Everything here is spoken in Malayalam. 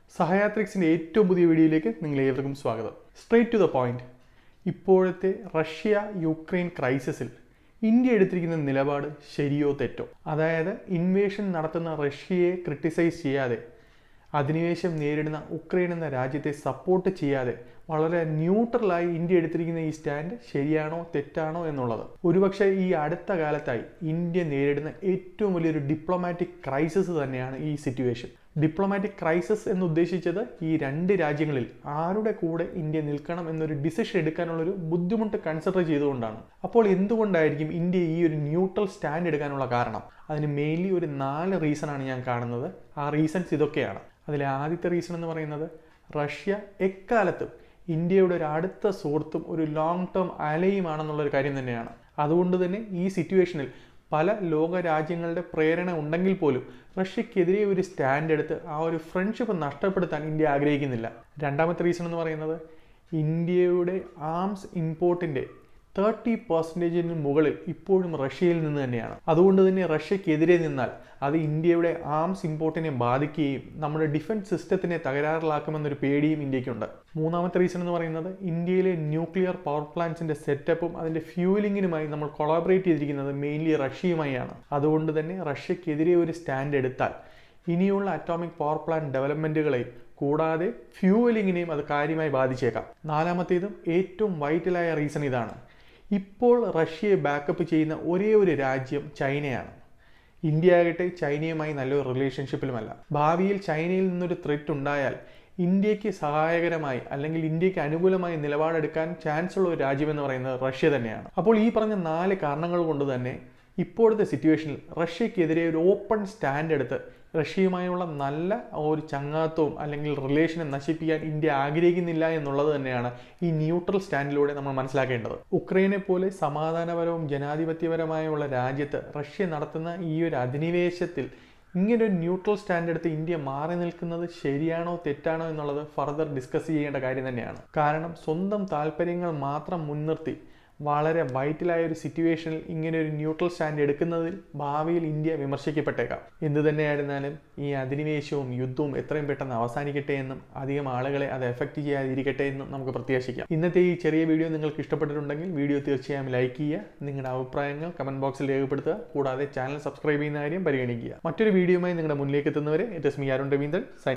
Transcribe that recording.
സഹയാത്രിക്സിൻ്റെ ഏറ്റവും പുതിയ വീഡിയോയിലേക്ക് നിങ്ങൾ ഏവർക്കും സ്വാഗതം സ്ട്രേറ്റ് ടു ദ പോയിന്റ് ഇപ്പോഴത്തെ റഷ്യ യുക്രൈൻ ക്രൈസിസിൽ ഇന്ത്യ എടുത്തിരിക്കുന്ന നിലപാട് ശരിയോ തെറ്റോ അതായത് ഇൻവേഷൻ നടത്തുന്ന റഷ്യയെ ക്രിട്ടിസൈസ് ചെയ്യാതെ അധിനിവേശം നേരിടുന്ന ഉക്രൈൻ എന്ന രാജ്യത്തെ സപ്പോർട്ട് ചെയ്യാതെ വളരെ ന്യൂട്രലായി ഇന്ത്യ എടുത്തിരിക്കുന്ന ഈ സ്റ്റാൻഡ് ശരിയാണോ തെറ്റാണോ എന്നുള്ളത് ഒരുപക്ഷെ ഈ അടുത്ത കാലത്തായി ഇന്ത്യ നേരിടുന്ന ഏറ്റവും വലിയൊരു ഡിപ്ലോമാറ്റിക് ക്രൈസിസ് തന്നെയാണ് ഈ സിറ്റുവേഷൻ ഡിപ്ലോമാറ്റിക് ക്രൈസിസ് എന്ന് ഉദ്ദേശിച്ചത് ഈ രണ്ട് രാജ്യങ്ങളിൽ ആരുടെ കൂടെ ഇന്ത്യ നിൽക്കണം എന്നൊരു ഡിസിഷൻ എടുക്കാനുള്ളൊരു ബുദ്ധിമുട്ട് കൺസിഡർ ചെയ്തുകൊണ്ടാണ് അപ്പോൾ എന്തുകൊണ്ടായിരിക്കും ഇന്ത്യ ഈ ഒരു ന്യൂട്രൽ സ്റ്റാൻഡ് എടുക്കാനുള്ള കാരണം അതിന് മെയിൻലി ഒരു നാല് റീസണാണ് ഞാൻ കാണുന്നത് ആ റീസൺസ് ഇതൊക്കെയാണ് അതിലെ ആദ്യത്തെ റീസൺ എന്ന് പറയുന്നത് റഷ്യ എക്കാലത്തും ഇന്ത്യയുടെ ഒരു അടുത്ത സുഹൃത്തും ഒരു ലോങ് ടേം അലയുമാണെന്നുള്ളൊരു കാര്യം തന്നെയാണ് അതുകൊണ്ട് തന്നെ ഈ സിറ്റുവേഷനിൽ പല ലോക രാജ്യങ്ങളുടെ പ്രേരണ ഉണ്ടെങ്കിൽ പോലും റഷ്യക്കെതിരെ ഒരു സ്റ്റാൻഡ് എടുത്ത് ആ ഒരു ഫ്രണ്ട്ഷിപ്പ് നഷ്ടപ്പെടുത്താൻ ഇന്ത്യ ആഗ്രഹിക്കുന്നില്ല രണ്ടാമത്തെ റീസൺ എന്ന് പറയുന്നത് ഇന്ത്യയുടെ ആംസ് ഇമ്പോർട്ടിൻ്റെ തേർട്ടി പെർസെൻറ്റേജിന് മുകളിൽ ഇപ്പോഴും റഷ്യയിൽ നിന്ന് തന്നെയാണ് അതുകൊണ്ട് തന്നെ റഷ്യക്കെതിരെ നിന്നാൽ അത് ഇന്ത്യയുടെ ആംസ് ഇമ്പോർട്ടിനെ ബാധിക്കുകയും നമ്മുടെ ഡിഫൻസ് സിസ്റ്റത്തിനെ തകരാറിലാക്കുമെന്നൊരു പേടിയും ഇന്ത്യക്കുണ്ട് മൂന്നാമത്തെ റീസൺ എന്ന് പറയുന്നത് ഇന്ത്യയിലെ ന്യൂക്ലിയർ പവർ പ്ലാന്റ്സിന്റെ സെറ്റപ്പും അതിന്റെ ഫ്യൂലിങ്ങിനുമായി നമ്മൾ കൊളാബറേറ്റ് ചെയ്തിരിക്കുന്നത് മെയിൻലി റഷ്യയുമായാണ് അതുകൊണ്ട് തന്നെ റഷ്യക്കെതിരെ ഒരു സ്റ്റാൻഡ് എടുത്താൽ ഇനിയുള്ള അറ്റോമിക് പവർ പ്ലാന്റ് ഡെവലപ്മെന്റുകളെ കൂടാതെ ഫ്യൂവലിങ്ങിനെയും അത് കാര്യമായി ബാധിച്ചേക്കാം നാലാമത്തേതും ഏറ്റവും വൈറ്റലായ റീസൺ ഇതാണ് ഇപ്പോൾ റഷ്യയെ ബാക്കപ്പ് ചെയ്യുന്ന ഒരേ ഒരു രാജ്യം ചൈനയാണ് ഇന്ത്യ ആകട്ടെ ചൈനയുമായി നല്ലൊരു റിലേഷൻഷിപ്പിലുമല്ല ഭാവിയിൽ ചൈനയിൽ നിന്നൊരു ത്രെറ്റ് ഉണ്ടായാൽ ഇന്ത്യക്ക് സഹായകരമായി അല്ലെങ്കിൽ ഇന്ത്യക്ക് അനുകൂലമായി നിലപാടെടുക്കാൻ ചാൻസ് ഉള്ള ഒരു രാജ്യമെന്ന് പറയുന്നത് റഷ്യ തന്നെയാണ് അപ്പോൾ ഈ പറഞ്ഞ നാല് കാരണങ്ങൾ കൊണ്ട് തന്നെ ഇപ്പോഴത്തെ സിറ്റുവേഷനിൽ റഷ്യക്കെതിരെ ഒരു ഓപ്പൺ സ്റ്റാൻഡ് എടുത്ത് റഷ്യയുമായുള്ള നല്ല ഒരു ചങ്ങാത്തവും അല്ലെങ്കിൽ റിലേഷനെ നശിപ്പിക്കാൻ ഇന്ത്യ ആഗ്രഹിക്കുന്നില്ല എന്നുള്ളത് തന്നെയാണ് ഈ ന്യൂട്രൽ സ്റ്റാൻഡിലൂടെ നമ്മൾ മനസ്സിലാക്കേണ്ടത് ഉക്രൈനെ പോലെ സമാധാനപരവും ജനാധിപത്യപരമായുള്ള രാജ്യത്ത് റഷ്യ നടത്തുന്ന ഈ ഒരു അധിനിവേശത്തിൽ ഇങ്ങനെ ഒരു ന്യൂട്രൽ സ്റ്റാൻഡ് എടുത്ത് ഇന്ത്യ മാറി നിൽക്കുന്നത് ശരിയാണോ തെറ്റാണോ എന്നുള്ളത് ഫർദർ ഡിസ്കസ് ചെയ്യേണ്ട കാര്യം തന്നെയാണ് കാരണം സ്വന്തം താല്പര്യങ്ങൾ മാത്രം മുൻനിർത്തി വളരെ വൈറ്റലായ ഒരു സിറ്റുവേഷനിൽ ഇങ്ങനെ ഒരു ന്യൂട്രൽ സ്റ്റാൻഡ് എടുക്കുന്നതിൽ ഭാവിയിൽ ഇന്ത്യ വിമർശിക്കപ്പെട്ടേക്കാം എന്തു തന്നെയായിരുന്നാലും ഈ അധിനിവേശവും യുദ്ധവും എത്രയും പെട്ടെന്ന് അവസാനിക്കട്ടെ എന്നും അധികം ആളുകളെ അത് എഫക്റ്റ് ചെയ്യാതിരിക്കട്ടെ എന്നും നമുക്ക് പ്രത്യാശിക്കാം ഇന്നത്തെ ഈ ചെറിയ വീഡിയോ നിങ്ങൾക്ക് ഇഷ്ടപ്പെട്ടിട്ടുണ്ടെങ്കിൽ വീഡിയോ തീർച്ചയായും ലൈക്ക് ചെയ്യുക നിങ്ങളുടെ അഭിപ്രായങ്ങൾ കമന്റ് ബോക്സിൽ രേഖപ്പെടുത്തുക കൂടാതെ ചാനൽ സബ്സ്ക്രൈബ് ചെയ്യുന്ന കാര്യം പരിഗണിക്കുക മറ്റൊരു വീഡിയോയുമായി നിങ്ങളുടെ മുന്നിലേക്ക് എത്തുന്നവരെ it's me Arun Ravindran sign